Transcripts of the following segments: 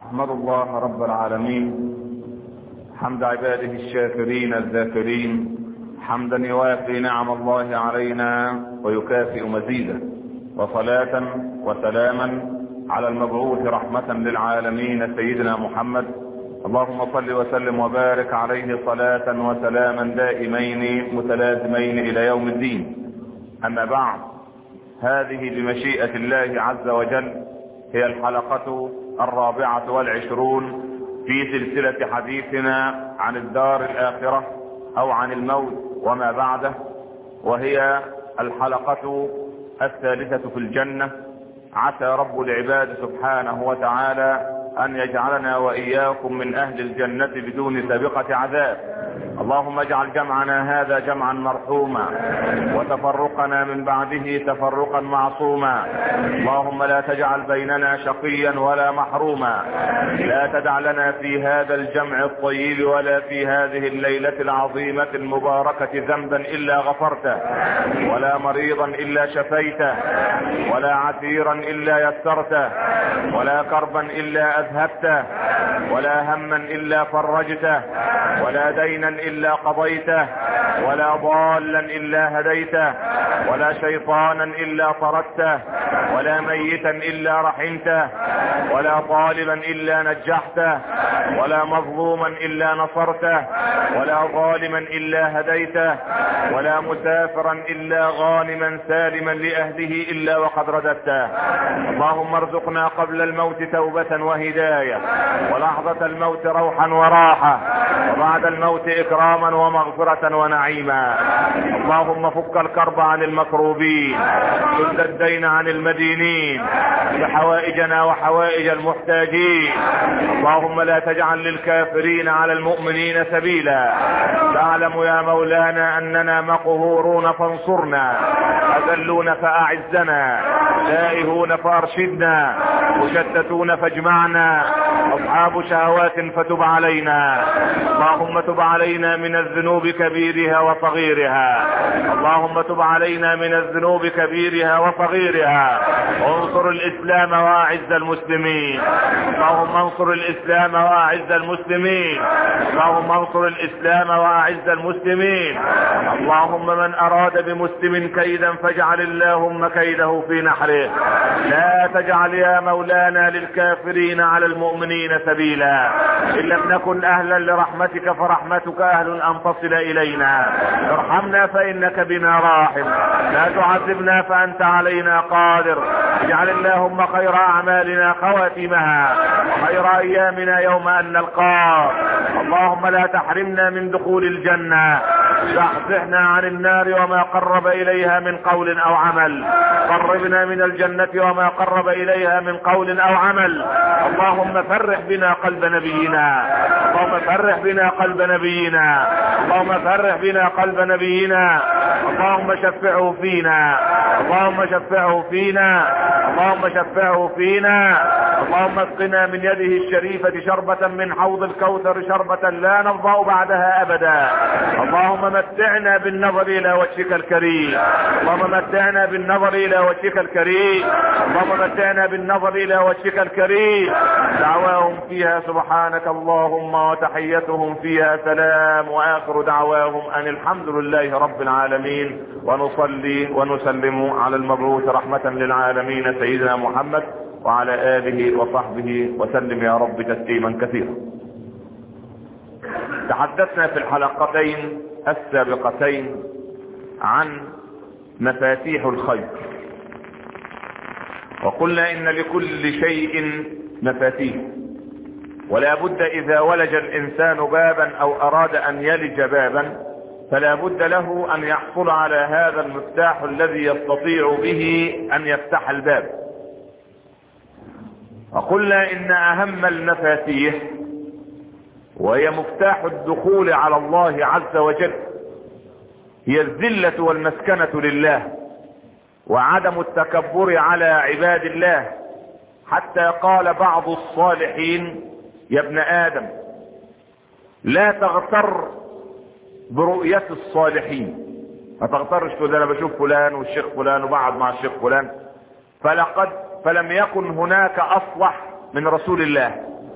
احمد الله رب العالمين حمد عباده الشاكرين الذاكرين حمدا يوافي نعم الله علينا ويكافئ مزيدا وصلاة وسلاما على المبعوث رحمة للعالمين سيدنا محمد اللهم صل وسلم وبارك عليه صلاة وسلاما دائمين متلازمين الى يوم الدين اما بعد هذه بمشيئة الله عز وجل هي الحلقة الرابعة والعشرون في سلسلة حديثنا عن الدار الاخرة او عن الموت وما بعده وهي الحلقة الثالثة في الجنة عسى رب العباد سبحانه وتعالى ان يجعلنا واياكم من اهل الجنة بدون سابقة عذاب اللهم اجعل جمعنا هذا جمعا مرحوما وتفرقنا من بعده تفرقا معصوما اللهم لا تجعل بيننا شقيا ولا محروما لا تدع لنا في هذا الجمع الطيب ولا في هذه الليلة العظيمة المباركة ذنبا الا غفرته ولا مريضا الا شفيته ولا عسيرا الا يسرته ولا كربا الا اذهبته ولا هما الا فرجته ولا دينا الا قضيته ولا ضالا الا هديته ولا شيطانا الا طردته ولا ميتا الا رحمته ولا طالبا الا نجحته ولا مظلوما الا نصرته ولا ظالما الا هديته ولا مسافرا الا غانما سالما لاهله الا وقد رددته اللهم ارزقنا قبل الموت توبة وهداية ولحظة الموت روحا وراحة وبعد الموت اكراما ومغفرة ونعيما اللهم فك الكرب عن المكروبين سد الدين عن المدينين بحوائجنا وحوائج المحتاجين اللهم لا تجعل للكافرين على المؤمنين سبيلا تعلم يا مولانا اننا مقهورون فانصرنا اذلون فاعزنا تائهون فارشدنا مشتتون فاجمعنا اصحاب شهوات فتب علينا اللهم تب علينا من الذنوب كبيرها وصغيرها اللهم تب علينا من الذنوب كبيرها وصغيرها وانصر الاسلام واعز المسلمين اللهم انصر الاسلام واعز المسلمين اللهم انصر الاسلام واعز المسلمين اللهم من اراد بمسلم كيدا فاجعل اللهم كيده في نحره لا تجعل يا مولانا للكافرين على المؤمنين سبيلا ان لم نكن اهلا لرحمتك فرحمتك اهل ان تصل الينا ارحمنا فانك بنا راحم لا تعذبنا فانت علينا قادر اجعل اللهم خير اعمالنا خواتمها وخير ايامنا يوم ان نلقاك اللهم لا تحرمنا من دخول الجنة زحزحنا عن النار وما قرب اليها من قول او عمل قربنا من الجنة وما قرب اليها من قول او عمل اللهم فرح بنا قلب نبينا اللهم فرح بنا قلب نبينا اللهم فرح بنا قلب نبينا اللهم شفعه فينا اللهم شفعه فينا اللهم شفعه فينا اللهم اسقنا من يده الشريفة شربة من حوض الكوثر شربة لا نرضى بعدها ابدا اللهم متعنا بالنظر الى وجهك الكريم اللهم متعنا بالنظر الى وجهك الكريم اللهم متعنا بالنظر الى وجهك الكريم دعواهم فيها سبحانك اللهم وتحيتهم فيها سلام واخر دعواهم ان الحمد لله رب العالمين ونصلي ونسلم على المبعوث رحمة للعالمين سيدنا محمد وعلى آله وصحبه وسلم يا رب تسليما كثيرا تحدثنا في الحلقتين السابقتين عن مفاتيح الخير وقلنا ان لكل شيء مفاتيح ولا بد اذا ولج الانسان بابا او اراد ان يلج بابا فلا بد له ان يحصل على هذا المفتاح الذي يستطيع به ان يفتح الباب وقلنا ان اهم المفاتيح وهي مفتاح الدخول على الله عز وجل هي الذلة والمسكنة لله وعدم التكبر على عباد الله حتى قال بعض الصالحين يا ابن ادم لا تغتر برؤية الصالحين ما تغترش تقول انا بشوف فلان والشيخ فلان وبقعد مع الشيخ فلان فلقد فلم يكن هناك اصلح من رسول الله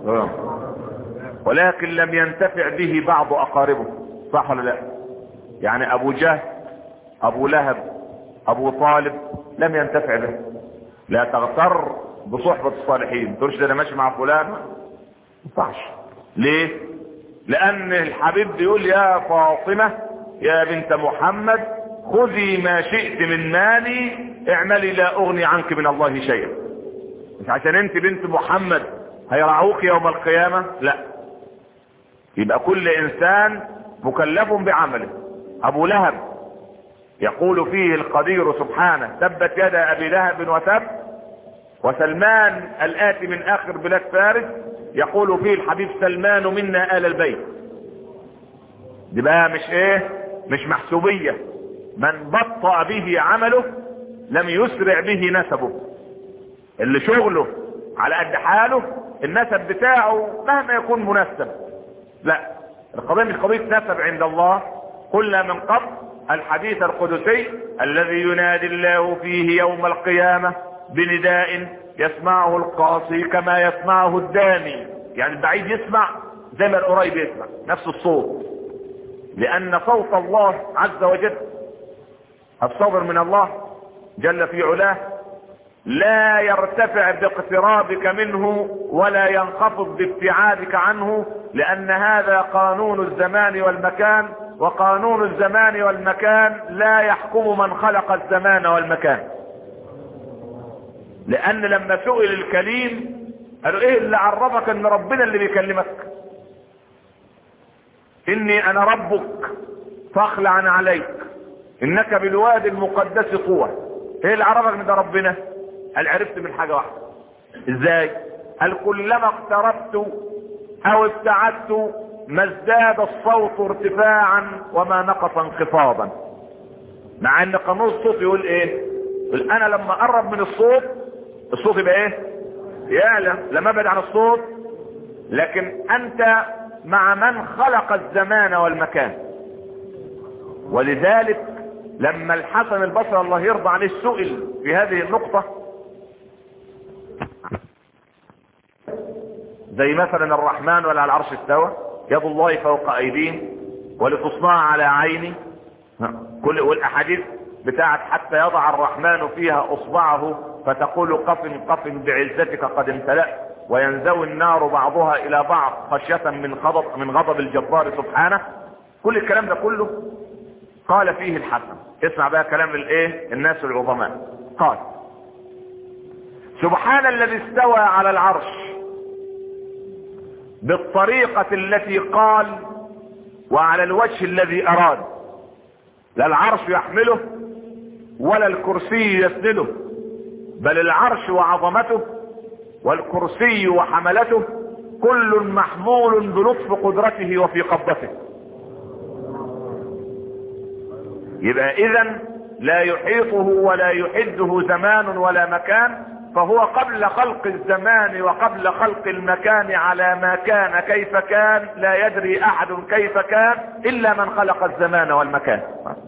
ولكن لم ينتفع به بعض اقاربه صح ولا لا يعني ابو جهل ابو لهب ابو طالب لم ينتفع به لا تغتر بصحبة الصالحين تقولش ده انا ماشي مع فلان ما ينفعش ليه لان الحبيب بيقول يا فاطمة يا بنت محمد خذي ما شئت من مالي اعملي لا اغني عنك من الله شيئا مش عشان انت بنت محمد هيرعوك يوم القيامة لا يبقى كل انسان مكلف بعمله ابو لهب يقول فيه القدير سبحانه تبت يد ابي لهب وتب وسلمان الاتي من اخر بلاد فارس يقول فيه الحبيب سلمان منا ال البيت دي بقى مش ايه مش محسوبية من بطأ به عمله لم يسرع به نسبه اللي شغله على قد حاله النسب بتاعه مهما يكون منسب لا القضية مش قضية نسب عند الله قلنا من قبل الحديث القدسي الذي ينادي الله فيه يوم القيامة بنداء يسمعه القاصي كما يسمعه الداني يعني البعيد يسمع زي ما القريب يسمع نفس الصوت لان صوت الله عز وجل الصبر من الله جل في علاه لا يرتفع باقترابك منه ولا ينخفض بابتعادك عنه لان هذا قانون الزمان والمكان وقانون الزمان والمكان لا يحكم من خلق الزمان والمكان لان لما سئل الكليم قالوا ايه اللي عرفك ان ربنا اللي بيكلمك اني انا ربك فاخلع عليك انك بالوادي المقدس طوى ايه اللي عرفك ان ده ربنا قال عرفت من حاجة واحدة ازاي قال كلما اقتربت او ابتعدت ما ازداد الصوت ارتفاعا وما نقص انخفاضا مع ان قانون الصوت يقول ايه يقول انا لما اقرب من الصوت الصوت يبقى ايه يعلى لما ابعد عن الصوت لكن انت مع من خلق الزمان والمكان ولذلك لما الحسن البصري الله يرضى عليه سئل في هذه النقطة زي مثلا الرحمن ولا على العرش استوى يد الله فوق ايديهم ولتصنع على عيني كل والاحاديث بتاعت حتى يضع الرحمن فيها اصبعه فتقول قف قف بعزتك قد امتلأت وينزوي النار بعضها الى بعض خشية من غضب من غضب الجبار سبحانه كل الكلام ده كله قال فيه الحسن اسمع بقى كلام الايه الناس العظماء قال سبحان الذي استوى على العرش بالطريقة التي قال وعلى الوجه الذي اراد لا العرش يحمله ولا الكرسي يسنده بل العرش وعظمته والكرسي وحملته كل محمول بلطف قدرته وفي قبضته يبقى اذا لا يحيطه ولا يحده زمان ولا مكان فهو قبل خلق الزمان وقبل خلق المكان على ما كان كيف كان لا يدري احد كيف كان الا من خلق الزمان والمكان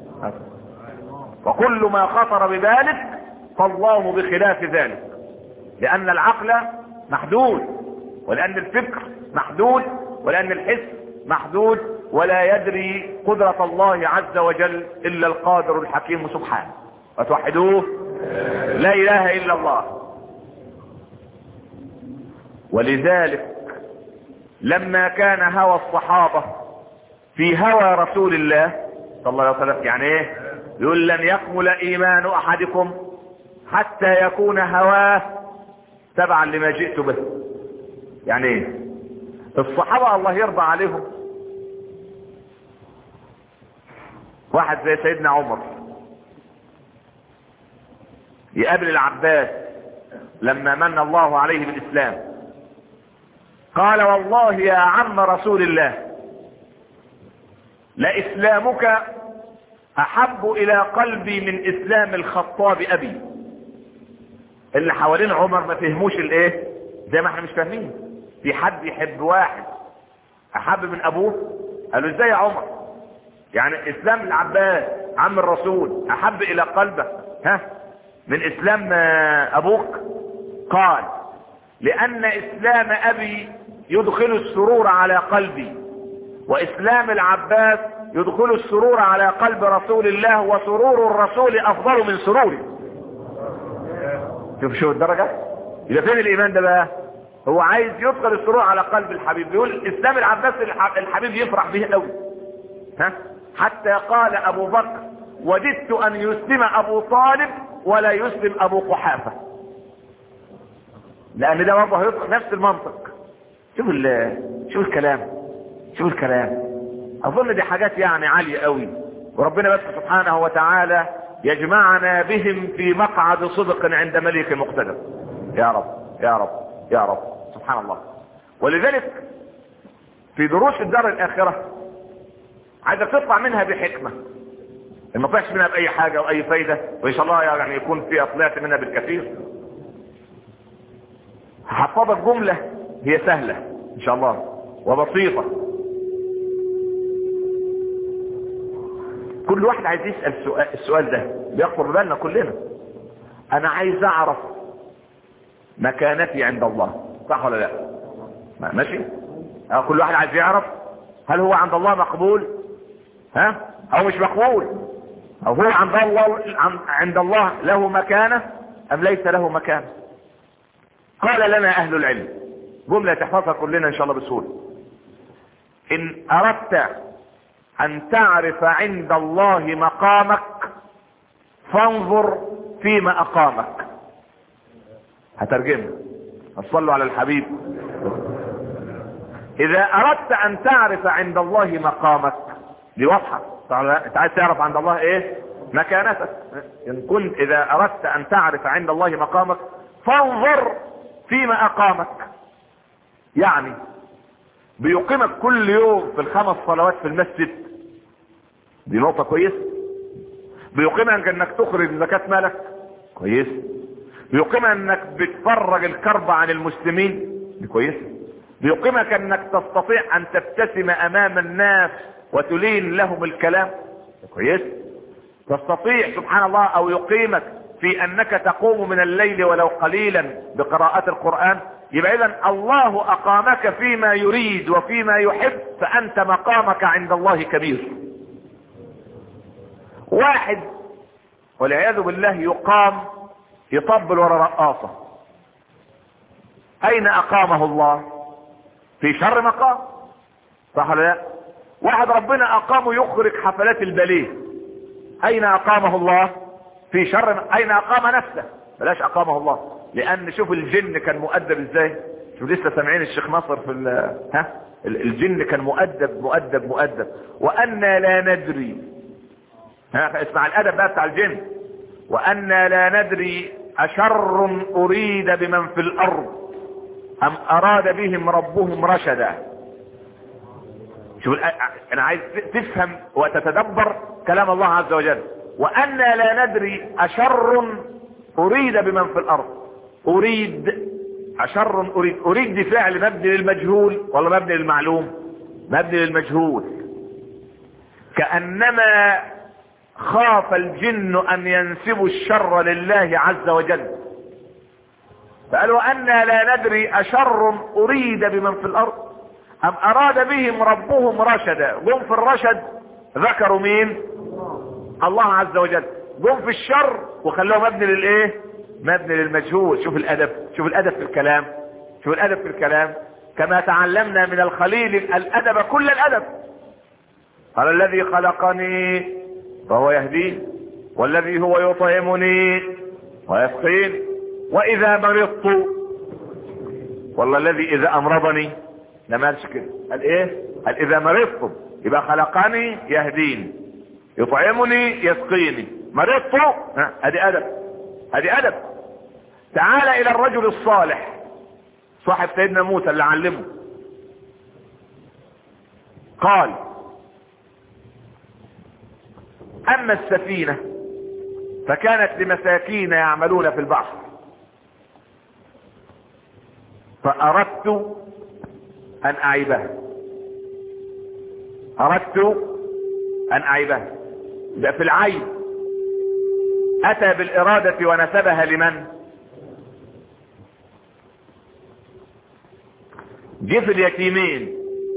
وكل ما خطر بذلك فالله بخلاف ذلك لان العقل محدود ولان الفكر محدود ولان الحس محدود ولا يدري قدرة الله عز وجل الا القادر الحكيم سبحانه وتوحدوه لا اله الا الله ولذلك لما كان هوى الصحابة في هوى رسول الله صلى الله عليه وسلم يعني ايه يقول لن يكمل ايمان احدكم حتى يكون هواه تبعا لما جئت به يعني ايه الصحابة الله يرضى عليهم واحد زي سيدنا عمر يقابل العباس لما من الله عليه بالاسلام قال والله يا عم رسول الله لاسلامك احب الى قلبي من اسلام الخطاب ابي اللي حوالين عمر ما فهموش الايه زي ما احنا مش فاهمين في حد يحب واحد احب من ابوه قالوا ازاي يا عمر يعني اسلام العباس عم الرسول احب الى قلبك ها من اسلام ابوك قال لان اسلام ابي يدخل السرور على قلبي واسلام العباس يدخل السرور على قلب رسول الله وسرور الرسول افضل من سروري شوف شوف الدرجة يبقى فين الايمان ده بقى هو عايز يدخل السرور على قلب الحبيب بيقول اسلام العباس الحبيب يفرح به قوي ها حتى قال ابو بكر وددت ان يسلم ابو طالب ولا يسلم ابو قحافة لان ده برضه هيدخل نفس المنطق شوف شوف الكلام شوف الكلام اظن دي حاجات يعني عالية قوي وربنا بس سبحانه وتعالى يجمعنا بهم في مقعد صدق عند ملك مقتدر يا رب يا رب يا رب سبحان الله ولذلك في دروس الدار الاخرة عايزك تطلع منها بحكمة ما طلعش منها باي حاجة او اي فايدة وان شاء الله يعني يكون فيها طلعت منها بالكثير هحفظك جملة هي سهلة ان شاء الله وبسيطة كل واحد عايز يسأل السؤال, السؤال ده بيخطر بالنا كلنا انا عايز اعرف مكانتي عند الله صح ولا لا ماشي اه كل واحد عايز يعرف هل هو عند الله مقبول ها او مش مقبول او هو عند الله عند الله له مكانه ام ليس له مكانه قال لنا اهل العلم جملة تحفظها كلنا ان شاء الله بسهولة ان اردت ان تعرف عند الله مقامك فانظر فيما اقامك هترجمها صلوا على الحبيب اذا اردت ان تعرف عند الله مقامك دي واضحة انت عايز تعرف عند الله ايه مكانتك ان كنت اذا اردت ان تعرف عند الله مقامك فانظر فيما اقامك يعني بيقيمك كل يوم في الخمس صلوات في المسجد دي نقطة كويسة بيقيمك انك تخرج زكاة مالك كويس بيقيمك انك بتفرج الكرب عن المسلمين دي كويسة بيقيمك انك تستطيع ان تبتسم امام الناس وتلين لهم الكلام دي كويس تستطيع سبحان الله او يقيمك في انك تقوم من الليل ولو قليلا بقراءة القرآن يبقى اذا الله اقامك فيما يريد وفيما يحب فانت مقامك عند الله كبير واحد والعياذ بالله يقام يطبل ورا رقاصة اين اقامه الله في شر مقام صح ولا لا واحد ربنا اقامه يخرج حفلات الباليه اين اقامه الله في شر اين اقام نفسه بلاش اقامه الله لان شوف الجن كان مؤدب ازاي شوف لسه سامعين الشيخ ناصر في ها الجن كان مؤدب مؤدب مؤدب وانا لا ندري ها اسمع الادب بقى بتاع الجن وانا لا ندري اشر اريد بمن في الارض ام اراد بهم ربهم رشدا شوف انا عايز تفهم وتتدبر كلام الله عز وجل وانا لا ندري اشر اريد بمن في الارض اريد اشر اريد اريد دي فعل مبني للمجهول ولا مبني للمعلوم مبني للمجهول كانما خاف الجن ان ينسبوا الشر لله عز وجل فقالوا أنا لا ندري أشر أريد بمن في الأرض أم أراد بهم ربهم رشدا جم في الرشد ذكروا مين الله عز وجل جم في الشر وخلوه مبني للإيه مبني للمجهول شوف الأدب شوف الأدب في الكلام شوف الأدب في الكلام كما تعلمنا من الخليل الأدب كل الأدب قال الذي خلقني فهو يهدين والذي هو يطعمني ويسقين واذا مرضت والله الذي اذا امرضني لما قالش كده قال ايه قال اذا مرضت يبقى خلقني يهديني يطعمني يسقيني مرضت ادي ادب ادي ادب تعال الى الرجل الصالح صاحب سيدنا موسى اللي علمه قال اما السفينة فكانت لمساكين يعملون في البحر فاردت ان اعيبها اردت ان اعيبها ده في العيب اتى بالارادة ونسبها لمن جه في اليتيمين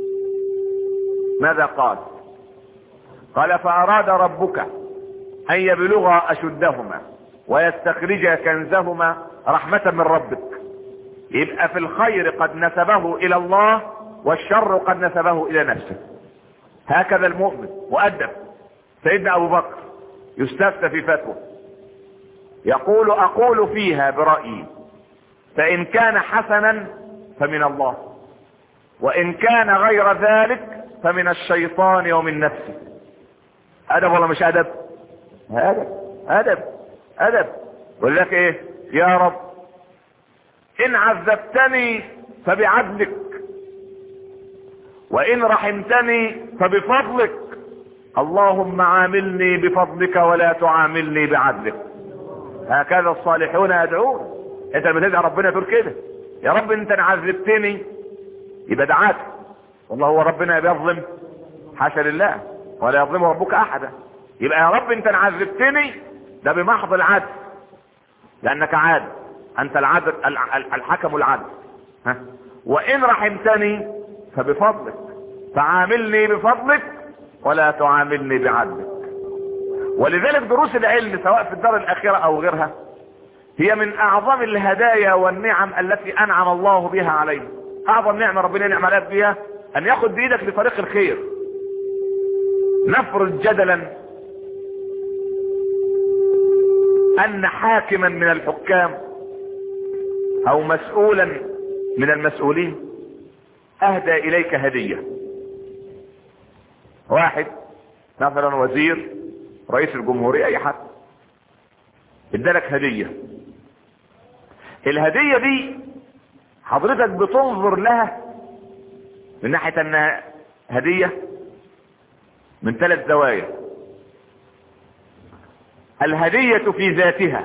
ماذا قال قال فأراد ربك أن يبلغا أشدهما ويستخرجا كنزهما رحمة من ربك يبقى في الخير قد نسبه إلى الله والشر قد نسبه إلى نفسه هكذا المؤمن مؤدب سيدنا أبو بكر يستفتى في فتوى يقول أقول فيها برأيي فإن كان حسنا فمن الله وإن كان غير ذلك فمن الشيطان ومن نفسه أدب ولا مش أدب أدب أدب أدب يقول لك إيه يا رب إن عذبتني فبعدلك وإن رحمتني فبفضلك اللهم عاملني بفضلك ولا تعاملني بعدلك هكذا الصالحون يدعون انت لما تدعي ربنا تقول كده يا رب انت عذبتني يبقى دعاك والله هو ربنا بيظلم حاشا لله ولا يظلم ربك احدا يبقى يا رب انت عذبتني ده بمحض العدل لانك عادل انت العدل الحكم العدل ها وان رحمتني فبفضلك فعاملني بفضلك ولا تعاملني بعدلك ولذلك دروس العلم سواء في الدار الاخرة او غيرها هي من اعظم الهدايا والنعم التي انعم الله بها علينا اعظم نعمة ربنا ينعم عليك بها ان ياخد بايدك لطريق الخير نفرض جدلا ان حاكما من الحكام او مسؤولا من المسؤولين اهدى اليك هدية واحد مثلا وزير رئيس الجمهورية اي حد ادالك هدية الهدية دي حضرتك بتنظر لها من ناحية انها هدية من ثلاث زوايا الهدية في ذاتها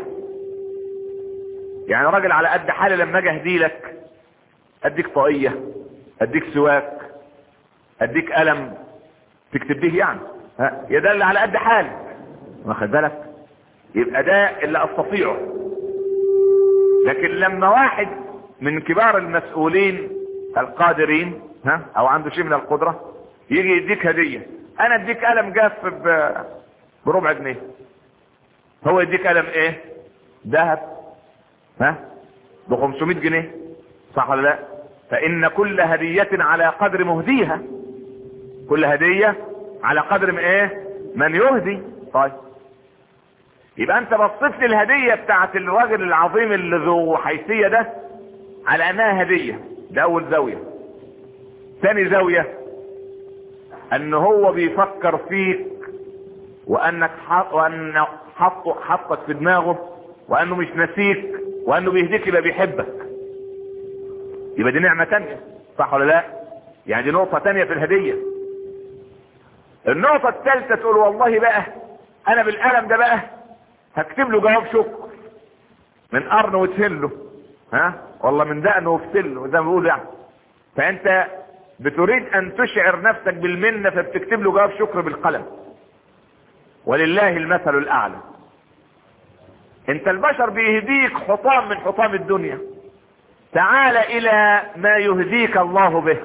يعني راجل على قد حالي لما اجي اهدي لك اديك طاقية اديك سواك اديك قلم تكتب به يعني ها يدل على قد حالي واخد بالك يبقى ده اللي استطيعه لكن لما واحد من كبار المسؤولين القادرين ها او عنده شيء من القدرة يجي يديك هدية انا اديك قلم جاف بربع جنيه هو يديك قلم ايه ذهب ها ب 500 جنيه صح ولا لا فان كل هدية على قدر مهديها كل هدية على قدر من ايه من يهدي طيب يبقى انت بصيت للهدية بتاعت الراجل العظيم اللي ذو حيثية ده على انها هدية ده اول زاوية ثاني زاوية ان هو بيفكر فيك وانك حط وان حطه حطك في دماغه وانه مش نسيك وانه بيهديك يبقى بيحبك يبقى دي نعمة تانية صح ولا لا يعني دي نقطة تانية في الهدية النقطة الثالثة تقول والله بقى انا بالقلم ده بقى هكتب له جواب شكر من قرن وتهله ها والله من دقن وفتله زي ما بيقولوا يعني فانت بتريد ان تشعر نفسك بالمنة فبتكتب له جواب شكر بالقلم ولله المثل الاعلى انت البشر بيهديك حطام من حطام الدنيا تعال الى ما يهديك الله به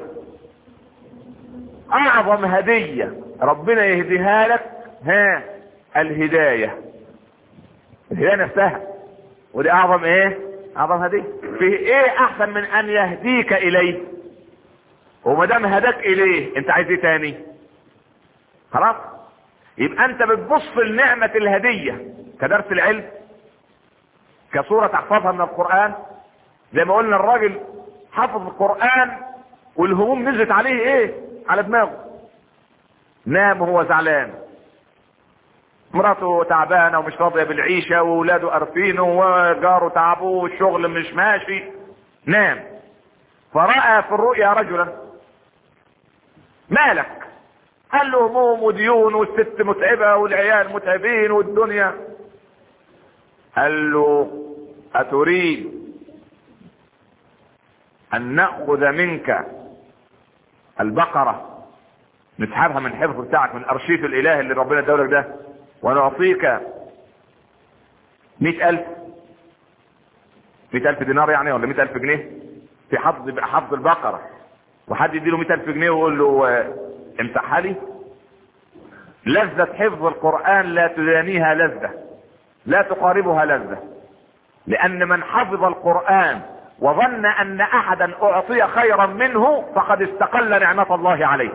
اعظم هدية ربنا يهديها لك ها الهداية الهداية نفسها ودي اعظم ايه اعظم هدية فيه ايه احسن من ان يهديك اليه وما دام هداك اليه انت عايز ايه تاني خلاص يبقى انت بتبص لنعمة الهدية كدرس العلم كصورة تحفظها من القرآن زي ما قلنا الراجل حفظ القرآن والهموم نزلت عليه ايه على دماغه نام وهو زعلان مراته تعبانة ومش راضية بالعيشة وولاده قرفينه وجاره تعبوه والشغل مش ماشي نام فرأى في الرؤيا رجلا مالك قال له هموم وديون والست متعبة والعيال متعبين والدنيا قال له أتريد أن نأخذ منك البقرة نسحبها من حفظ بتاعك من أرشيف الإله اللي ربنا ادالك ده ونعطيك مئة ألف مئة ألف دينار يعني ولا مئة ألف جنيه في حفظ حفظ البقرة وحد يديله 100000 جنيه ويقول له آه، امسحها لي لذة حفظ القرآن لا تدانيها لذة لا تقاربها لذة لأن من حفظ القرآن وظن أن أحدا أعطي خيرا منه فقد استقل نعمة الله عليه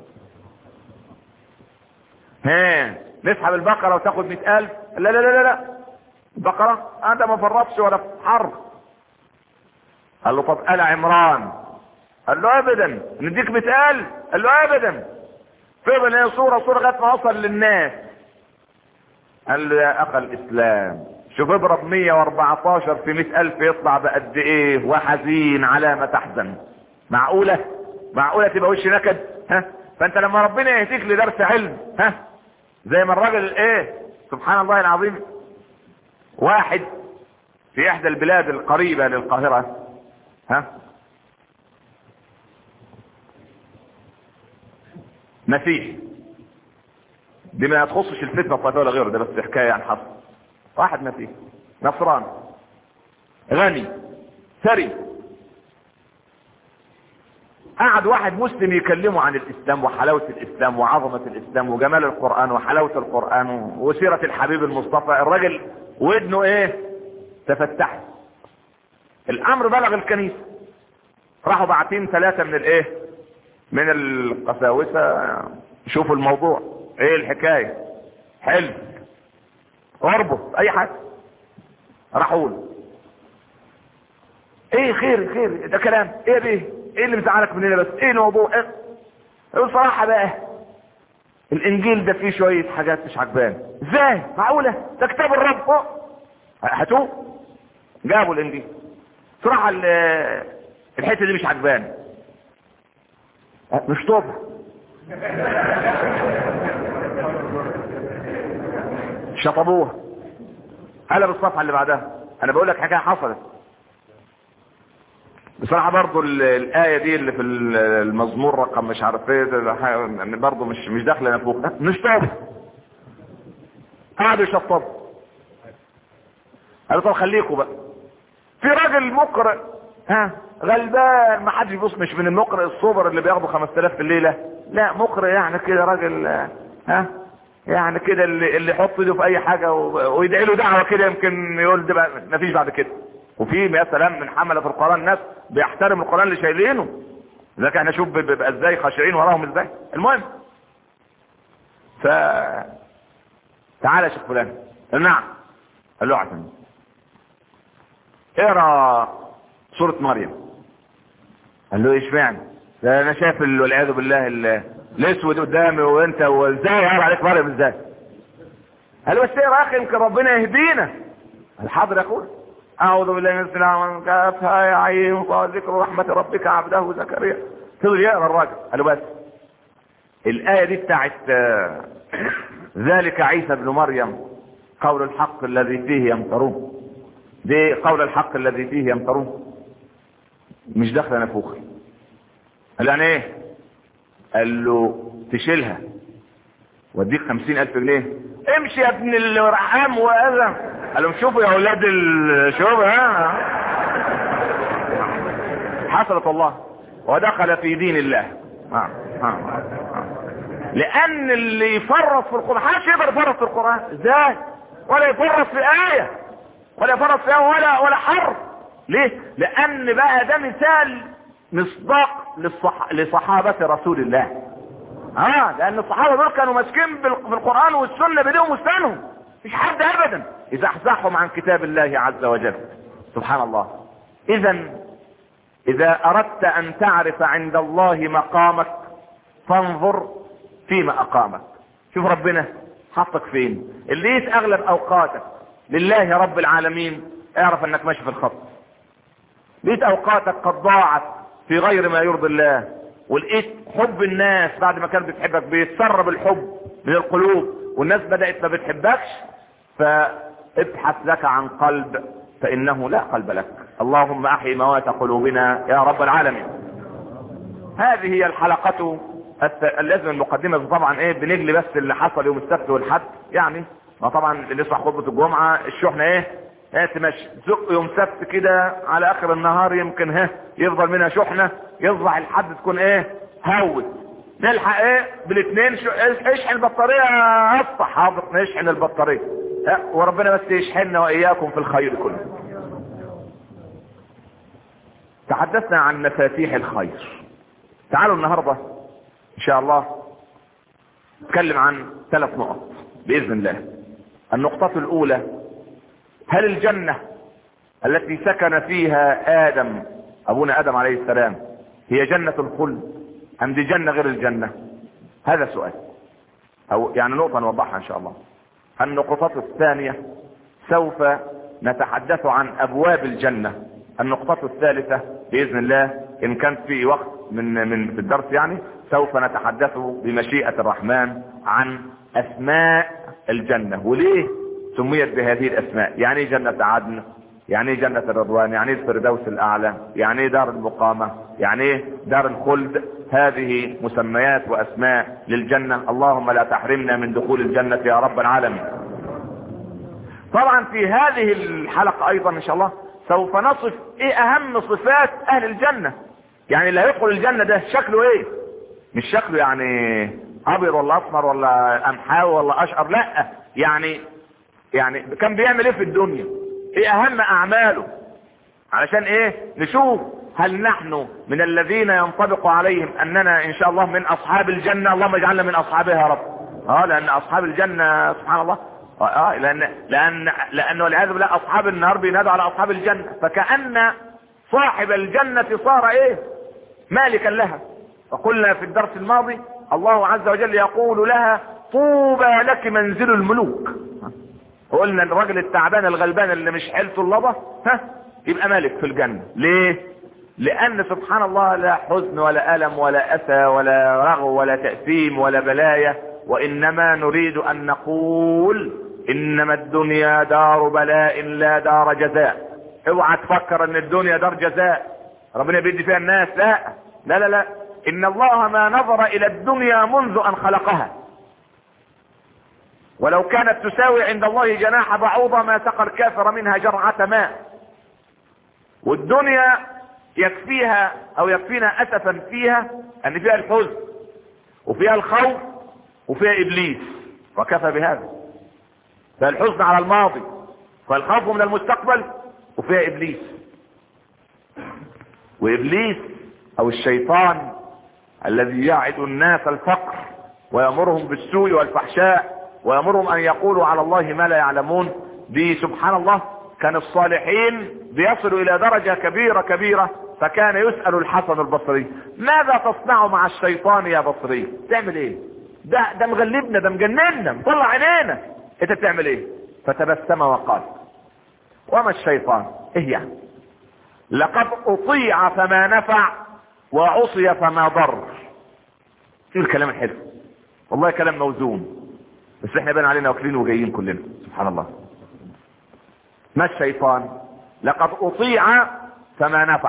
ها نسحب البقرة وتاخد مئة ألف لا لا لا لا البقرة أنت ما فرطش ولا في حرب قال له طب آل عمران قال له أبدا نديك مئة ألف قال له أبدا فضل هي صورة صورة لغاية ما وصل للناس قال له يا أخ الإسلام شوف اضرب 114 في 100 ألف يطلع بقد إيه وحزين على ما تحزن معقولة معقولة تبقى وش نكد ها فأنت لما ربنا يهديك لدرس علم ها زي ما الراجل ايه سبحان الله العظيم واحد في احدى البلاد القريبة للقاهرة ها مسيحي دي ما تخصش الفتنة الطائفية ولا غيره ده بس حكاية عن حصل واحد مسيحي نصراني غني ثري قعد واحد مسلم يكلمه عن الاسلام وحلاوة الاسلام وعظمة الاسلام وجمال القرآن وحلاوة القرآن وسيرة الحبيب المصطفى الراجل ودنه ايه تفتحت الامر بلغ الكنيسة راحوا باعتين ثلاثة من الايه من القساوسة شوفوا الموضوع ايه الحكاية حلو اربط اي حاجة راحوا له ايه خير خير ده كلام ايه بيه ايه اللي مزعلك مننا بس ايه الموضوع ايه بصراحة بقى الانجيل ده فيه شوية حاجات مش عجباني ازاي معقولة ده كتاب الرب أوه. هاتوه جابوا الانجيل صراحة الحتة دي مش عجباني مش طبع شطبوها قلب الصفحة اللي بعدها انا بقول لك حكاية حصلت بصراحة برضو الآية دي اللي في المزمور رقم مش عارف ايه برضو مش مش داخلة فوق مش طابع قعدوا يشطبوا قالوا طب خليكوا بقى في راجل مقرئ ها غلبان ما حدش يبص مش من المقرئ الصبر اللي بياخدوا 5000 في الليلة لا مقرئ يعني كده راجل ها يعني كده اللي اللي يحط ايده في اي حاجة ويدعي له دعوة كده يمكن يقول ده ما فيش بعد كده وفي يا سلام من حملة في القرآن ناس بيحترم القرآن اللي شايلينه لذلك احنا شوف بيبقى ازاي خاشعين وراهم ازاي المهم ف تعالى يا شيخ فلان نعم قال له عشان اقرا سورة مريم قال له ايش معنى ده انا شايف والعياذ بالله الاسود قدامي وانت وازاي اقرا عليك مريم ازاي قال له بس اقرا اخي يمكن ربنا يهدينا الحاضر يقول اعوذ بالله من السلام كافها يا عين ذكر رحمة ربك عبده زكريا فضل يقرا الراجل قال له بس الايه دي بتاعت ذلك عيسى ابن مريم قول الحق الذي فيه يمترون دي قول الحق الذي فيه يمترون مش داخله نفوخي قال يعني ايه قال له تشيلها واديك خمسين الف جنيه امشي يا ابن الرحام واذى قال لهم شوفوا يا اولاد الشوف ها حصلت الله ودخل في دين الله ها ها لان اللي يفرط في القرآن محدش يقدر يفرط في القرآن ازاي ولا يفرط في آية ولا يفرط في آية ولا ولا حرف ليه لان بقى ده مثال مصداق للصح... لصحابة رسول الله اه لان الصحابة دول كانوا ماسكين بال... بالقرآن والسنة بايديهم وسنانهم مش حد ابدا يزحزحهم عن كتاب الله عز وجل سبحان الله اذا اذا اردت ان تعرف عند الله مقامك فانظر فيما اقامك شوف ربنا حطك فين اللي لقيت اغلب اوقاتك لله رب العالمين اعرف انك ماشي في الخط لقيت اوقاتك قد ضاعت في غير ما يرضي الله ولقيت حب الناس بعد ما كانت بتحبك بيتسرب الحب من القلوب والناس بدأت ما بتحبكش فابحث لك عن قلب فإنه لا قلب لك اللهم أحي موات قلوبنا يا رب العالمين هذه هي الحلقة لازم المقدمة طبعا ايه بنجلي بس اللي حصل يوم السبت والحد يعني ما طبعا اللي يصح خطبة الجمعة الشحنة ايه ها تمشي زق يوم سبت كده على اخر النهار يمكن ها يفضل منها شحنة يطلع الحد تكون ايه هوت نلحق ايه بالاثنين شو... اشحن البطارية افتح حاضر نشحن البطارية ها وربنا بس يشحننا واياكم في الخير كله تحدثنا عن مفاتيح الخير تعالوا النهاردة ان شاء الله نتكلم عن ثلاث نقط باذن الله النقطة الاولى هل الجنة التي سكن فيها ادم ابونا ادم عليه السلام هي جنة الخلد ام دي جنة غير الجنة هذا سؤال او يعني نقطة نوضحها ان شاء الله النقطة الثانية سوف نتحدث عن ابواب الجنة النقطة الثالثة بإذن الله إن كان في وقت من من في الدرس يعني سوف نتحدث بمشيئة الرحمن عن أسماء الجنة وليه سميت بهذه الأسماء يعني إيه جنة عدن يعني إيه جنة الرضوان يعني إيه الفردوس الأعلى يعني إيه دار المقامة يعني إيه دار الخلد هذه مسميات وأسماء للجنة اللهم لا تحرمنا من دخول الجنة يا رب العالمين طبعا في هذه الحلقة أيضا إن شاء الله سوف نصف ايه اهم صفات اهل الجنة يعني اللي هيدخل الجنة ده شكله ايه مش شكله يعني ابيض ولا اسمر ولا امحاوي ولا اشقر لا يعني يعني كان بيعمل ايه في الدنيا ايه اهم اعماله علشان ايه نشوف هل نحن من الذين ينطبق عليهم اننا ان شاء الله من اصحاب الجنة اللهم اجعلنا من اصحابها يا رب اه لان اصحاب الجنة سبحان الله اه لان لان لانه والعياذ بالله اصحاب النار بينادوا على اصحاب الجنه فكان صاحب الجنه صار ايه مالكا لها فقلنا في الدرس الماضي الله عز وجل يقول لها طوبى لك منزل الملوك قلنا الراجل التعبان الغلبان اللي مش حيلته اللبه ها يبقى مالك في الجنه ليه لان سبحان الله لا حزن ولا الم ولا اسى ولا رغو ولا تاثيم ولا بلايا وانما نريد ان نقول انما الدنيا دار بلاء لا دار جزاء اوعى تفكر ان الدنيا دار جزاء ربنا بيدي فيها الناس لا لا لا لا ان الله ما نظر الى الدنيا منذ ان خلقها ولو كانت تساوي عند الله جناح بعوضة ما سقى الكافر منها جرعة ماء والدنيا يكفيها او يكفينا اسفا فيها ان فيها الحزن وفيها الخوف وفيها ابليس وكفى بهذا فالحزن على الماضي فالخوف من المستقبل وفيها ابليس وابليس او الشيطان الذي يعد الناس الفقر ويامرهم بالسوء والفحشاء ويامرهم ان يقولوا على الله ما لا يعلمون دي سبحان الله كان الصالحين بيصلوا الى درجة كبيرة كبيرة فكان يسأل الحسن البصري ماذا تصنع مع الشيطان يا بصري تعمل ايه ده ده مغلبنا ده مجننا مطلع عينينا انت بتعمل ايه فتبسم وقال وما الشيطان ايه يعني لقد اطيع فما نفع وعصي فما ضر ايه الكلام الحلو والله كلام موزون بس احنا بان علينا واكلين وجايين كلنا سبحان الله ما الشيطان لقد اطيع فما نفع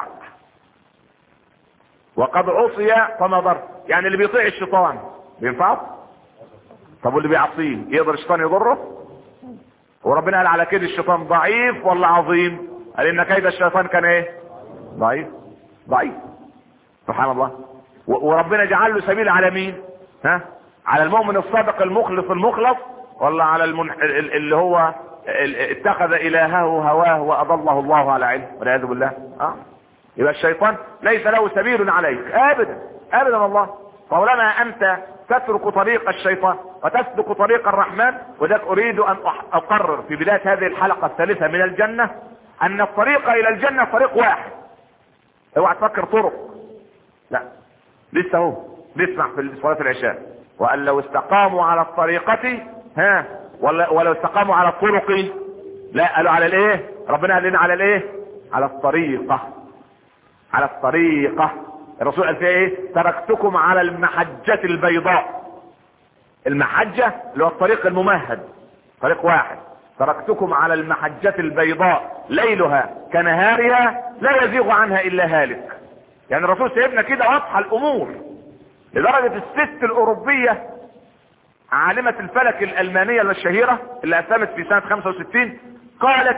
وقد عصي فما ضر يعني اللي بيطيع الشيطان بينفعه طب واللي بيعصيه يقدر الشيطان يضره وربنا قال على كده الشيطان ضعيف ولا عظيم قال ان كيد الشيطان كان ايه ضعيف ضعيف سبحان الله وربنا جعل له سبيل على مين ها على المؤمن الصادق المخلص المخلص ولا على المن... اللي هو اتخذ الهه هواه واضله الله على علم والعياذ بالله اه يبقى الشيطان ليس له سبيل عليك ابدا ابدا والله طالما انت تترك طريق الشيطان وتسلك طريق الرحمن وذلك اريد ان اقرر في بداية هذه الحلقة الثالثة من الجنة ان الطريق الى الجنة طريق واحد اوعى تفكر طرق لا لسه هو نسمع في صلاة العشاء وان لو استقاموا على الطريقة ها ولا ولو استقاموا على الطرق لا قالوا على الايه ربنا قال لنا على الايه على الطريقة على الطريقة الرسول قال فيها ايه تركتكم على المحجة البيضاء المحجة اللي هو الطريق الممهد طريق واحد تركتكم على المحجة البيضاء ليلها كنهارها لا يزيغ عنها الا هالك يعني الرسول سيبنا كده واضحة الامور لدرجة الست الاوروبية عالمة الفلك الالمانية الشهيرة اللي اسلمت في سنة 65 قالت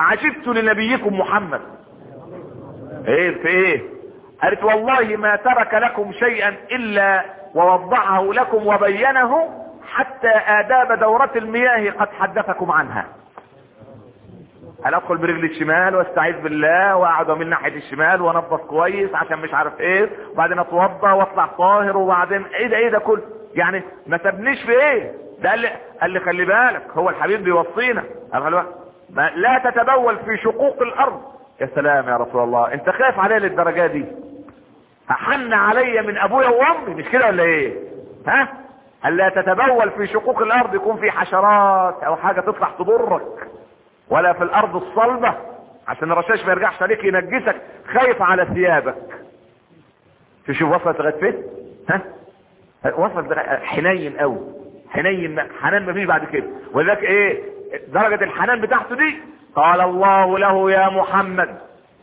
عجبت لنبيكم محمد ايه في ايه قالت والله ما ترك لكم شيئا الا ووضعه لكم وبينه حتى آداب دورة المياه قد حدثكم عنها هل ادخل برجلي الشمال واستعيذ بالله واقعد من ناحيه الشمال وانضف كويس عشان مش عارف ايه وبعدين اتوضى واطلع طاهر وبعدين ايه ده ايه ده كله يعني ما تبنيش في ايه ده قال لي قال لي خلي بالك هو الحبيب بيوصينا قال خلي بالك ما لا تتبول في شقوق الارض يا سلام يا رسول الله انت خايف عليا للدرجه دي احن عليا من ابويا وامي مش كده ولا ايه ها الا تتبول في شقوق الارض يكون في حشرات او حاجه تطلع تضرك ولا في الارض الصلبة عشان الرشاش ما يرجعش عليك ينجسك خايف على ثيابك تشوف وصلت لغايه فين ها وصلت لغاية- حنين قوي حنين ما- حنان ما فيش بعد كده ولذلك ايه درجة الحنان بتاعته دي قال الله له يا محمد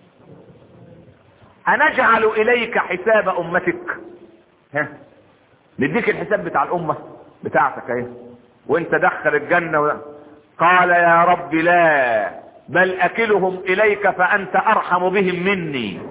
أنجعل إليك حساب أمتك ها نديك الحساب بتاع الأمة بتاعتك اهي وانت دخل الجنة و... قال يا رب لا بل أكلهم إليك فأنت أرحم بهم مني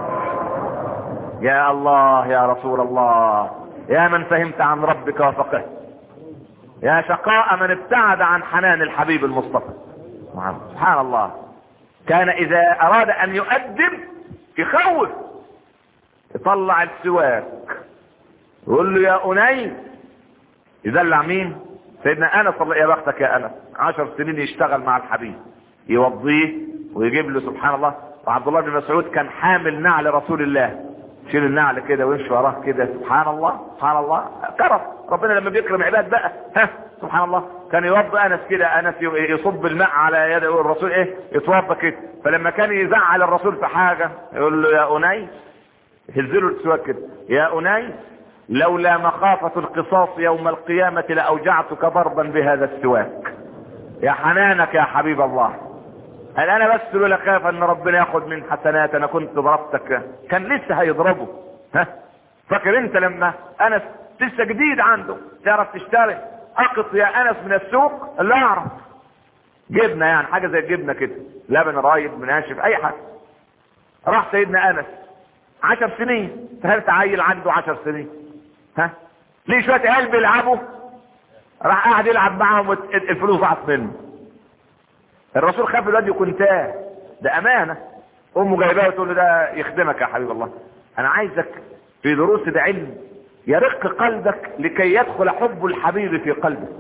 يا الله يا رسول الله يا من فهمت عن ربك وفقهت يا شقاء من ابتعد عن حنان الحبيب المصطفى سبحان الله كان إذا أراد أن يؤدب يخوف يطلع السواك يقول له يا أنيس يدلع مين سيدنا انس الله يا بختك يا انس عشر سنين يشتغل مع الحبيب يوضيه ويجيب له سبحان الله وعبد الله بن مسعود كان حامل نعل رسول الله يشيل النعل كده ويمشي وراه كده سبحان الله سبحان الله كرم ربنا لما بيكرم عباد بقى ها سبحان الله كان يوضي انس كده انس يصب الماء على يد الرسول ايه يتوضى كده فلما كان يزعل الرسول في حاجه يقول له يا انيس يهزله السواك كده يا انيس لولا مخافة القصاص يوم القيامة لأوجعتك ضربا بهذا السواك يا حنانك يا حبيب الله هل انا بس لولا خاف ان ربنا ياخد من حسنات انا كنت ضربتك كان لسه هيضربه ها فاكر انت لما انس لسه جديد عنده تعرف تشتري اقط يا انس من السوق لا اعرف جبنه يعني حاجه زي الجبنه كده لبن رايب مناشف اي حاجه راح سيدنا انس عشر سنين فهمت عيل عنده عشر سنين ها ليه شويه عيال بيلعبوا راح قاعد يلعب معاهم الفلوس ضاعت منه الرسول خاف الواد يكون تاه ده امانه امه جايباه وتقول له ده يخدمك يا حبيب الله انا عايزك في دروس العلم يرق قلبك لكي يدخل حب الحبيب في قلبك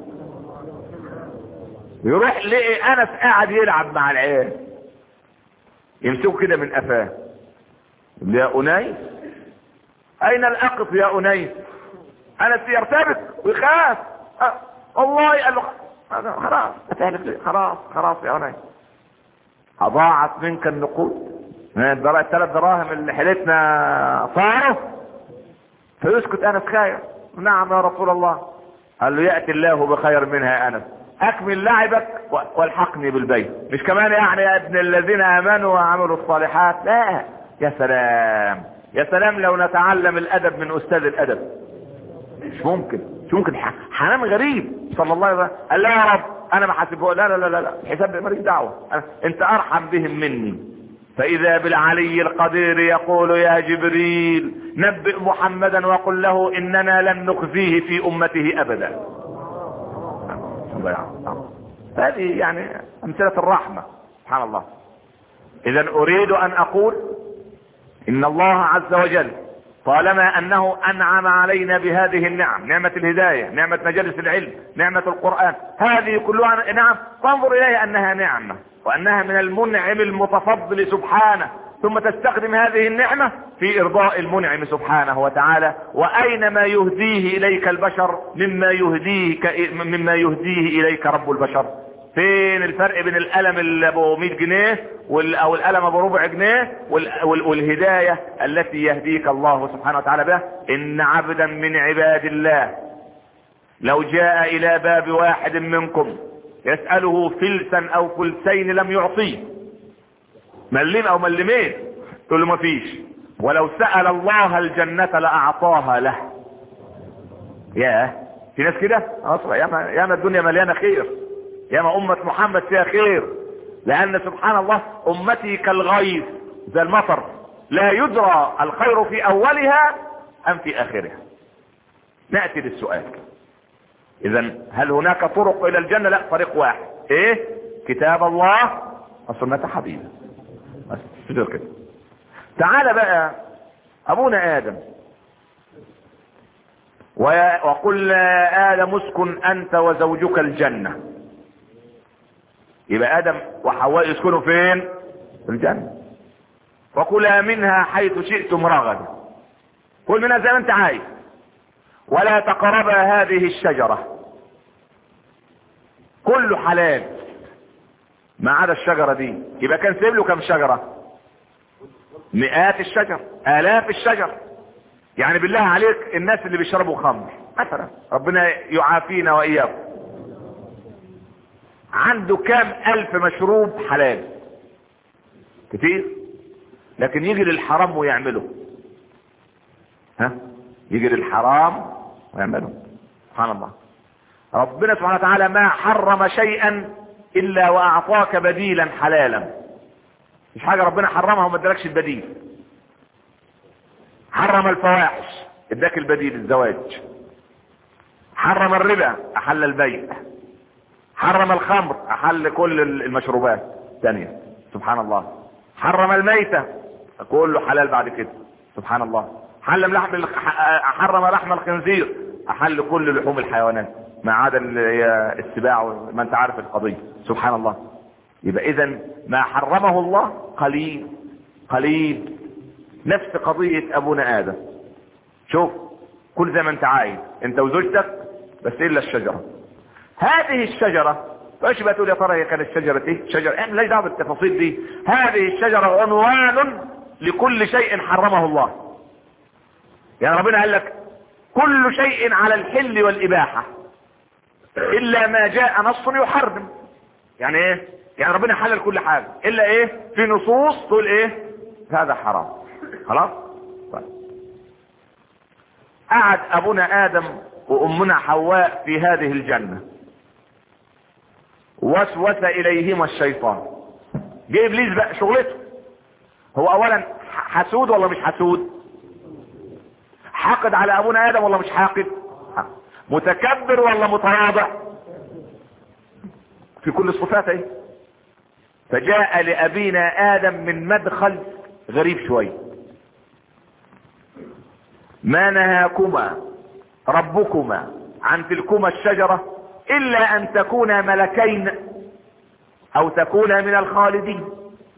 يروح لقي انس قاعد يلعب مع العيال يمسكه كده من قفاه يا انيس اين الاقط يا انيس انس يرتبك ويخاف أه والله قال له خلاص خلاص خلاص يا انيس اضاعت منك النقود الثلاث دراهم اللي حيلتنا صاروا فيسكت انس خايف نعم يا رسول الله قال له ياتي الله بخير منها يا انس اكمل لعبك والحقني بالبيت مش كمان يعني يا ابن الذين امنوا وعملوا الصالحات لا يا سلام يا سلام لو نتعلم الادب من استاذ الادب مش ممكن مش ممكن حنان غريب صلى الله عليه وسلم قال لا يا رب انا ما حاسبه لا لا لا لا لا الحساب ماليش دعوه انت ارحم بهم مني فاذا بالعلي القدير يقول يا جبريل نبئ محمدا وقل له اننا لن نخزيه في امته ابدا هذه يعني امثله الرحمه سبحان الله اذا اريد ان اقول ان الله عز وجل طالما انه انعم علينا بهذه النعم نعمة الهداية نعمة مجالس العلم نعمة القرآن هذه كلها نعم فانظر اليها انها نعمة وانها من المنعم المتفضل سبحانه ثم تستخدم هذه النعمة في ارضاء المنعم سبحانه وتعالى واين ما يهديه اليك البشر مما يهديك مما يهديه اليك رب البشر فين الفرق بين القلم اللي ابو 100 جنيه او القلم ابو ربع جنيه والهداية التي يهديك الله سبحانه وتعالى بها ان عبدا من عباد الله لو جاء الى باب واحد منكم يسأله فلسا او فلسين لم يعطيه ملين او ملمين تقول له ما فيش ولو سأل الله الجنة لاعطاها له ياه في ناس كده اصلا ياما ياما الدنيا مليانه خير ياما امة محمد فيها خير لان سبحان الله امتي كالغيث زي المطر لا يدرى الخير في اولها ام في اخرها نأتي للسؤال اذا هل هناك طرق الى الجنة لا طريق واحد ايه كتاب الله وسنة حبيبه بس كده كده تعال بقى ابونا ادم وقل ادم اسكن انت وزوجك الجنة يبقى ادم وحواء يسكنوا فين في الجنة وكلا منها حيث شئتم رغدا كل منها زي ما انت عايز ولا تقربا هذه الشجرة كله حلال ما عدا الشجرة دي يبقى كان سيب له كم شجرة مئات الشجر الاف الشجر يعني بالله عليك الناس اللي بيشربوا خمر مثلا ربنا يعافينا واياكم عنده كام الف مشروب حلال كتير لكن يجي للحرام ويعمله ها يجي للحرام ويعمله سبحان الله ربنا سبحانه وتعالى ما حرم شيئا الا واعطاك بديلا حلالا مش حاجة ربنا حرمها وما ادالكش البديل حرم الفواحش اداك البديل الزواج حرم الربا احل البيع حرم الخمر احل كل المشروبات ثانية سبحان الله حرم الميتة كله حلال بعد كده سبحان الله حرم لحم حرم لحم الخنزير احل كل لحوم الحيوانات ما عدا السباع ما انت عارف القضية سبحان الله يبقى اذا ما حرمه الله قليل قليل نفس قضية ابونا ادم شوف كل زي ما انت عايز انت وزوجتك بس الا الشجرة هذه الشجرة فايش بقى تقول يا ترى هي كانت شجرة ايه شجرة ايه لا دعوه بالتفاصيل دي هذه الشجرة عنوان لكل شيء حرمه الله يعني ربنا قال لك كل شيء على الحل والاباحة الا ما جاء نص يحرم يعني ايه يعني ربنا حلل كل حاجة الا ايه في نصوص تقول ايه هذا حرام خلاص طيب. قعد ابونا ادم وامنا حواء في هذه الجنة وسوس اليهما الشيطان جه ابليس بقى شغلته هو اولا حسود ولا مش حسود حاقد على ابونا ادم ولا مش حاقد متكبر ولا متواضع في كل الصفات ايه فجاء لابينا ادم من مدخل غريب شوي ما نهاكما ربكما عن تلكما الشجرة الا ان تكونا ملكين او تكونا من الخالدين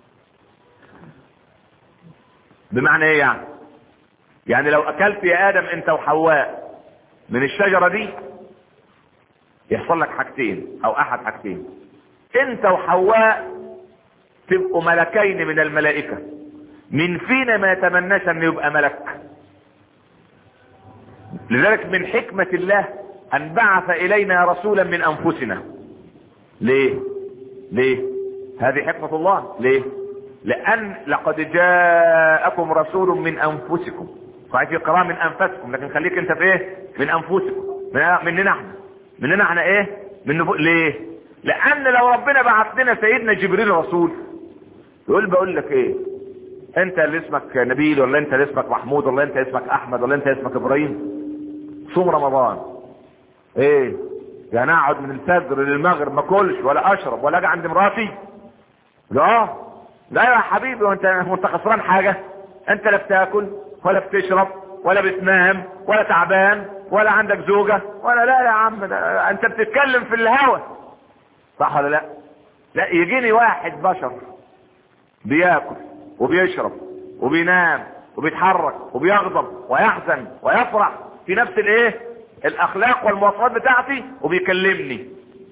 بمعنى ايه يعني يعني لو اكلت يا ادم انت وحواء من الشجرة دي يحصل لك حاجتين او احد حاجتين انت وحواء تبقوا ملكين من الملائكة من فينا ما يتمناش ان يبقى ملك لذلك من حكمة الله ان بعث الينا رسولا من انفسنا ليه ليه هذه حكمة الله ليه لان لقد جاءكم رسول من انفسكم صحيح في قراءة من انفسكم لكن خليك انت في ايه من انفسكم من مننا احنا مننا احنا ايه من نفو... ليه لان لو ربنا بعث لنا سيدنا جبريل رسول يقول بقول لك ايه انت اللي اسمك نبيل ولا انت اللي اسمك محمود ولا انت اسمك احمد ولا انت اسمك ابراهيم صوم رمضان ايه يعني اقعد من الفجر للمغرب ما اكلش ولا اشرب ولا اجي عند مراتي لا لا يا حبيبي وانت وانت خسران حاجه انت لا بتاكل ولا بتشرب ولا بتنام ولا تعبان ولا عندك زوجة ولا لا يا عم ده انت بتتكلم في الهوى صح ولا لا لا يجيني واحد بشر بياكل وبيشرب وبينام وبيتحرك وبيغضب ويحزن ويفرح في نفس الايه الاخلاق والمواصفات بتاعتي وبيكلمني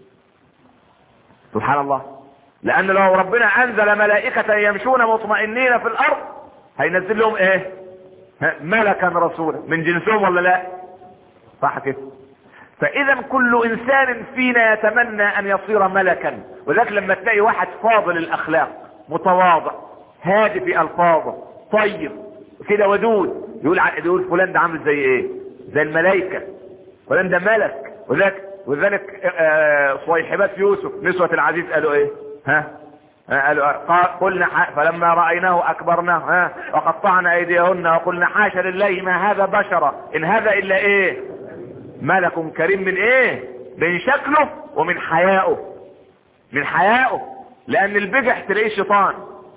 سبحان الله لان لو ربنا انزل ملائكة يمشون مطمئنين في الارض هينزل لهم ايه ملكا رسولا من جنسهم ولا لا صح كده فاذا كل انسان فينا يتمنى ان يصير ملكا ولذلك لما تلاقي واحد فاضل الاخلاق متواضع هادي في الفاظه طيب كده ودود يقول يقول فلان ده عامل زي ايه زي الملائكه فلان ده ملك ولذلك ولذلك صويحبات يوسف نسوة العزيز قالوا ايه ها قلنا فلما رأيناه أكبرناه ها وقطعنا أيديهن وقلنا حاشا لله ما هذا بشرا إن هذا إلا إيه ملك كريم من إيه من شكله ومن حيائه من حيائه لأن البجح تلاقيه شيطان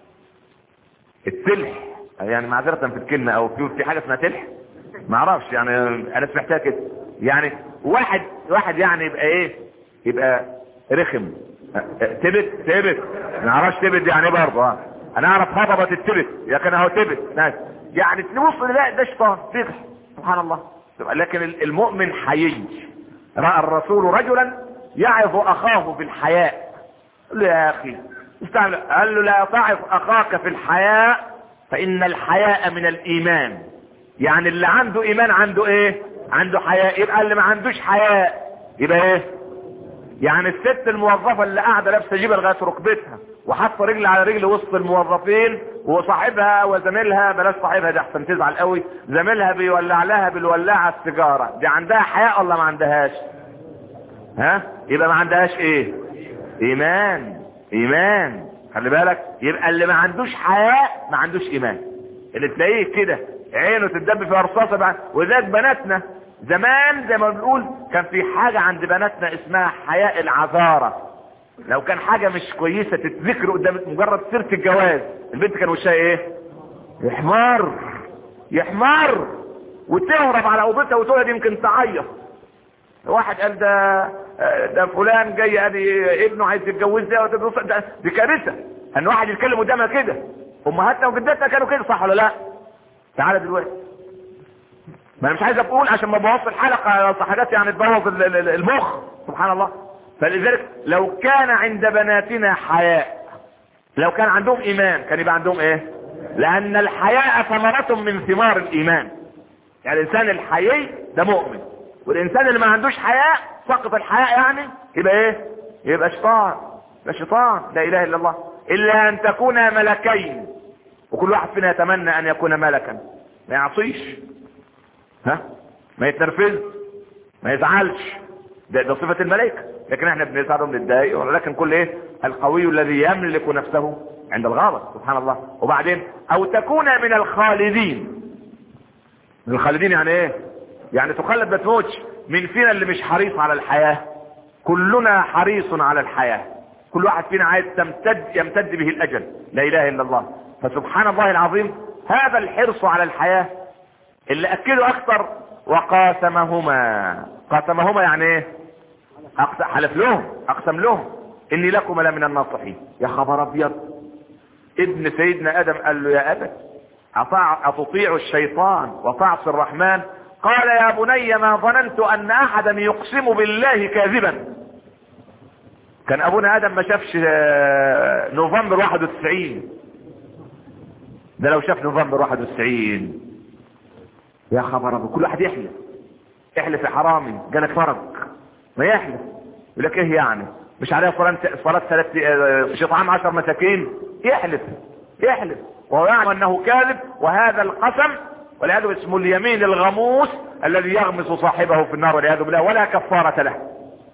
التلح يعني معذرة في الكلمة أو في في حاجة اسمها تلح ما اعرفش يعني أنا سمعتها كده يعني واحد واحد يعني يبقى إيه يبقى رخم تبت تبت ما اعرفش تبت يعني ايه برضه انا اعرف هضبة التبت يا كان اهو تبت ناس يعني تبص لا ده شيطان بيضحك سبحان الله لكن المؤمن حيي راى الرسول رجلا يعظ اخاه في الحياء قال له يا اخي استعمل قال له لا تعظ اخاك في الحياء فان الحياء من الايمان يعني اللي عنده ايمان عنده ايه عنده حياء يبقى اللي ما عندوش حياء يبقى ايه يعني الست الموظفة اللي قاعدة لابسة جيبة لغاية ركبتها وحاطة رجل على رجل وسط الموظفين وصاحبها وزميلها بلاش صاحبها دي احسن تزعل قوي زميلها بيولع لها بالولاعة السيجارة دي عندها حياء ولا ما عندهاش ها يبقى ما عندهاش ايه ايمان ايمان خلي بالك يبقى اللي ما عندوش حياء ما عندوش ايمان اللي تلاقيه كده عينه تدب في رصاصة بقى وذاك بناتنا زمان زي ما بنقول كان في حاجة عند بناتنا اسمها حياء العذارة لو كان حاجة مش كويسة تتذكر قدام مجرد سيرة الجواز البنت كان وشها ايه يحمر يحمر وتهرب على اوضتها وتقعد يمكن تعيط واحد قال ده ده فلان جاي ادي ابنه عايز يتجوز ده ده دي كارثه ان واحد يتكلم قدامها كده امهاتنا وجداتنا كانوا كده صح ولا لا تعالى دلوقتي ما انا مش عايز اقول عشان ما بوظ الحلقه حاجات يعني تبوظ المخ سبحان الله فلذلك لو كان عند بناتنا حياء لو كان عندهم ايمان كان يبقى عندهم ايه لان الحياء ثمرة من ثمار الايمان يعني الانسان الحيي ده مؤمن والانسان اللي ما عندوش حياء سقط الحياء يعني يبقى ايه يبقى شيطان يبقى شيطان لا اله الا الله الا ان تكونا ملكين وكل واحد فينا يتمنى ان يكون ملكا ما يعصيش ها ما يتنرفز ما يزعلش ده, ده صفة الملائكة لكن احنا بنساعدهم نتضايق ولكن كل ايه القوي الذي يملك نفسه عند الغضب سبحان الله وبعدين او تكون من الخالدين من الخالدين يعني ايه يعني تخلد ما تموتش من فينا اللي مش حريص على الحياة كلنا حريص على الحياة كل واحد فينا عايز تمتد يمتد به الاجل لا اله الا الله فسبحان الله العظيم هذا الحرص على الحياة اللي اكدوا اكتر وقاسمهما قاسمهما يعني ايه أقسم حلف لهم اقسم لهم اني لكم لمن الناصحين يا خبر ابيض ابن سيدنا ادم قال له يا ابت أطاع أتطيع الشيطان وتعصي الرحمن قال يا بني ما ظننت أن أحدا يقسم بالله كاذبا كان أبونا آدم ما شافش نوفمبر 91 ده لو شاف نوفمبر 91 يا خبر ابو كل واحد يحلف احلف يا حرامي جالك فرج ما يحلف يقول لك ايه يعني مش عليها صلاة صلاة ثلاث شطعام عشر مساكين يحلف يحلف وهو يعلم انه كاذب وهذا القسم والعياذ اسمه اليمين الغموس الذي يغمس صاحبه في النار والعياذ بالله ولا كفارة له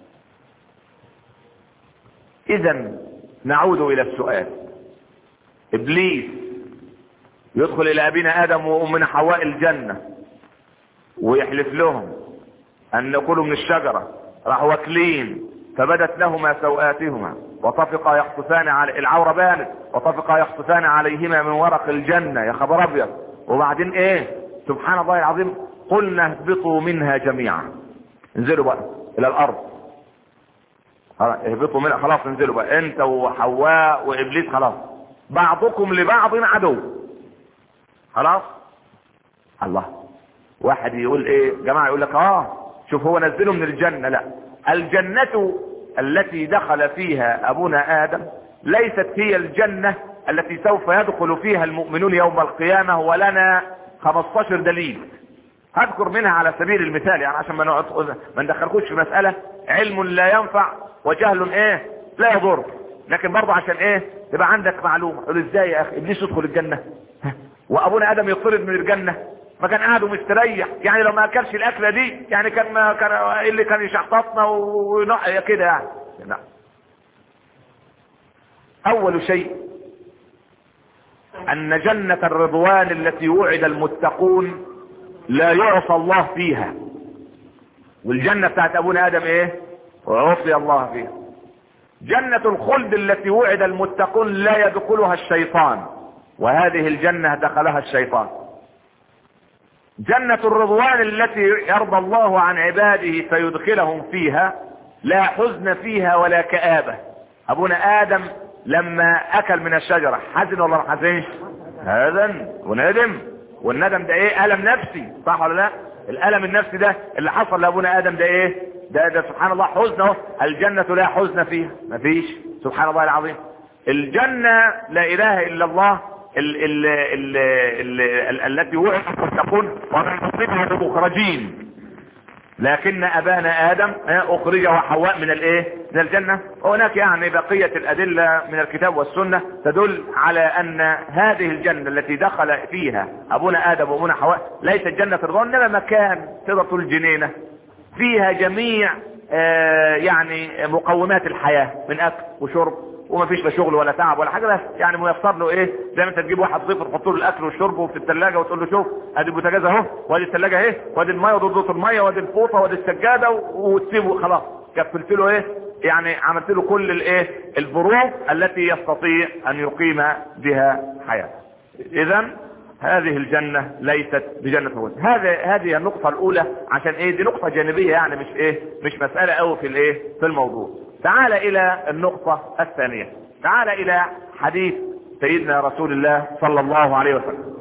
اذا نعود الى السؤال ابليس يدخل الى ابينا ادم وامنا حواء الجنة ويحلف لهم ان ناكلوا من الشجرة راحوا واكلين فبدت لهما سوآتهما وطفقا يخصفان على العورة بانت وطفقا يخصفان عليهما من ورق الجنة يا خبر ابيض وبعدين ايه سبحان الله العظيم قلنا اهبطوا منها جميعا انزلوا بقى الى الارض اهبطوا منها خلاص انزلوا بقى انت وحواء وابليس خلاص بعضكم لبعض عدو خلاص الله واحد يقول ايه جماعة يقول لك اه شوف هو نزله من الجنة لا الجنة التي دخل فيها ابونا ادم ليست هي الجنة التي سوف يدخل فيها المؤمنون يوم القيامة ولنا 15 دليل هذكر منها على سبيل المثال يعني عشان ما نقعد ما ندخلكوش في مسألة علم لا ينفع وجهل ايه لا يضر لكن برضه عشان ايه تبقى عندك معلومة قول ازاي يا اخي ابليس يدخل الجنة وابونا ادم يطرد من الجنة ما كان قاعد ومستريح يعني لو ما اكلش الاكلة دي يعني كان ما كان إيه اللي كان يشحططنا ونق كده يعني لا اول شيء ان جنة الرضوان التي وعد المتقون لا يعصى الله فيها والجنة بتاعت ابونا ادم ايه عصي الله فيها جنة الخلد التي وعد المتقون لا يدخلها الشيطان وهذه الجنة دخلها الشيطان جنة الرضوان التي يرضى الله عن عباده فيدخلهم فيها لا حزن فيها ولا كآبة ابونا ادم لما اكل من الشجرة حزن ولا ما حزنش هذا وندم والندم ده ايه الم نفسي صح ولا لا الالم النفسي ده اللي حصل لابونا ادم ده ايه ده ده سبحان الله حزن اهو الجنة لا حزن فيها مفيش سبحان الله العظيم الجنة لا اله الا الله ال ال ال ال ال التي وعدت تكون ومن نصيبها مخرجين لكن ابانا ادم اخرج وحواء من الايه من الجنة وهناك يعني بقية الادلة من الكتاب والسنة تدل على ان هذه الجنة التي دخل فيها ابونا ادم وابونا حواء ليست جنة رضوان انما مكان تقدر الجنينة فيها جميع آه يعني مقومات الحياة من اكل وشرب وما فيش لا شغل ولا تعب ولا حاجه بس يعني ميسر له ايه زي ما انت تجيب واحد ضيف تحط له الاكل والشرب وفي الثلاجه وتقول له شوف ادي البوتاجاز اهو وادي الثلاجه اهي وادي الميه وادي ضغط الميه وادي الفوطه وادي السجاده وتسيبه خلاص كفلت له ايه يعني عملت له كل الايه الظروف التي يستطيع ان يقيم بها حياته اذا هذه الجنة ليست بجنة الخلد هذا هذه النقطة الاولى عشان ايه دي نقطة جانبية يعني مش ايه مش مسألة قوي في الايه في الموضوع تعال الى النقطة الثانية تعال الى حديث سيدنا رسول الله صلى الله عليه وسلم